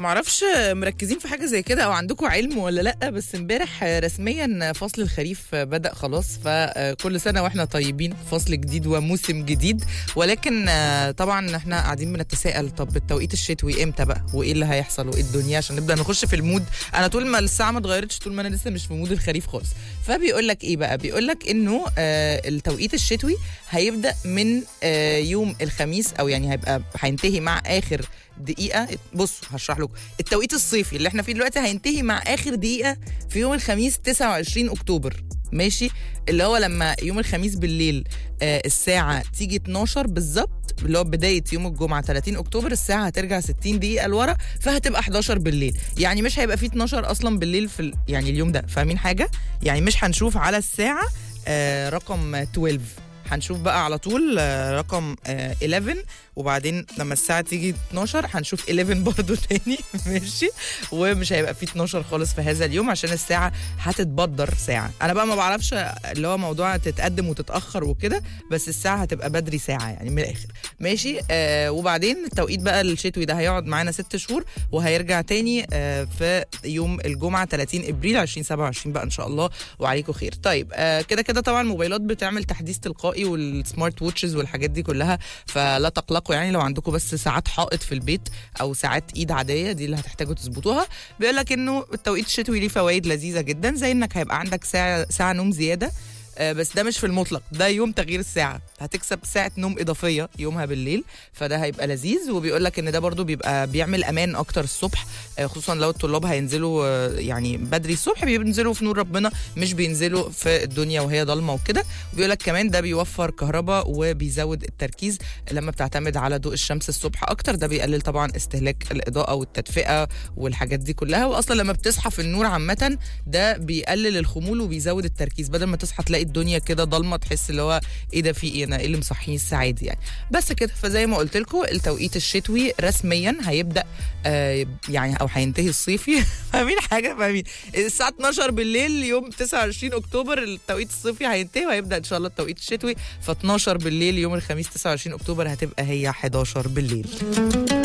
معرفش مركزين في حاجه زي كده او عندكم علم ولا لا بس امبارح رسميا فصل الخريف بدا خلاص فكل سنه واحنا طيبين فصل جديد وموسم جديد ولكن طبعا احنا قاعدين بنتساءل طب التوقيت الشتوي امتى بقى وايه اللي هيحصل وايه الدنيا عشان نبدا نخش في المود انا طول ما الساعه ما اتغيرتش طول ما انا لسه مش في مود الخريف خالص فبيقول لك ايه بقى بيقول لك انه آه التوقيت الشتوي هيبدا من آه يوم الخميس او يعني هيبقى هينتهي مع اخر دقيقة بصوا هشرح لكم التوقيت الصيفي اللي احنا فيه دلوقتي هينتهي مع آخر دقيقة في يوم الخميس 29 أكتوبر ماشي اللي هو لما يوم الخميس بالليل آه الساعة تيجي 12 بالظبط اللي هو بداية يوم الجمعة 30 أكتوبر الساعة هترجع 60 دقيقة لورا فهتبقى 11 بالليل يعني مش هيبقى فيه 12 أصلا بالليل في ال... يعني اليوم ده فاهمين حاجة يعني مش هنشوف على الساعة آه رقم 12 هنشوف بقى على طول رقم 11 وبعدين لما الساعة تيجي 12 هنشوف 11 برضو تاني ماشي ومش هيبقى فيه 12 خالص في هذا اليوم عشان الساعة هتتبدر ساعة أنا بقى ما بعرفش اللي هو موضوع تتقدم وتتأخر وكده بس الساعة هتبقى بدري ساعة يعني من الآخر ماشي آه وبعدين التوقيت بقى الشتوي ده هيقعد معانا ست شهور وهيرجع تاني آه في يوم الجمعة 30 ابريل 2027 بقى ان شاء الله وعليكم خير طيب آه كده كده طبعا الموبايلات بتعمل تحديث تلقائي والسمارت ووتشز والحاجات دي كلها فلا تقلقوا يعني لو عندكم بس ساعات حائط في البيت او ساعات ايد عاديه دي اللي هتحتاجوا تظبطوها بيقول لك انه التوقيت الشتوي ليه فوائد لذيذه جدا زي انك هيبقى عندك ساعه ساعه نوم زياده بس ده مش في المطلق ده يوم تغيير الساعه هتكسب ساعه نوم اضافيه يومها بالليل فده هيبقى لذيذ وبيقول لك ان ده برضو بيبقى بيعمل امان اكتر الصبح خصوصا لو الطلاب هينزلوا يعني بدري الصبح بينزلوا في نور ربنا مش بينزلوا في الدنيا وهي ضلمه وكده وبيقول لك كمان ده بيوفر كهرباء وبيزود التركيز لما بتعتمد على ضوء الشمس الصبح اكتر ده بيقلل طبعا استهلاك الاضاءه والتدفئه والحاجات دي كلها واصلا لما بتصحى في النور عامه ده بيقلل الخمول وبيزود التركيز بدل ما تصحى تلاقي الدنيا كده ضلمه تحس اللي هو ايه ده في ايه انا ايه اللي مصحيني الساعه دي يعني بس كده فزي ما قلت لكم التوقيت الشتوي رسميا هيبدا آه يعني او هينتهي الصيفي فاهمين حاجه فاهمين الساعه 12 بالليل يوم 29 اكتوبر التوقيت الصيفي هينتهي وهيبدا ان شاء الله التوقيت الشتوي ف 12 بالليل يوم الخميس 29 اكتوبر هتبقى هي 11 بالليل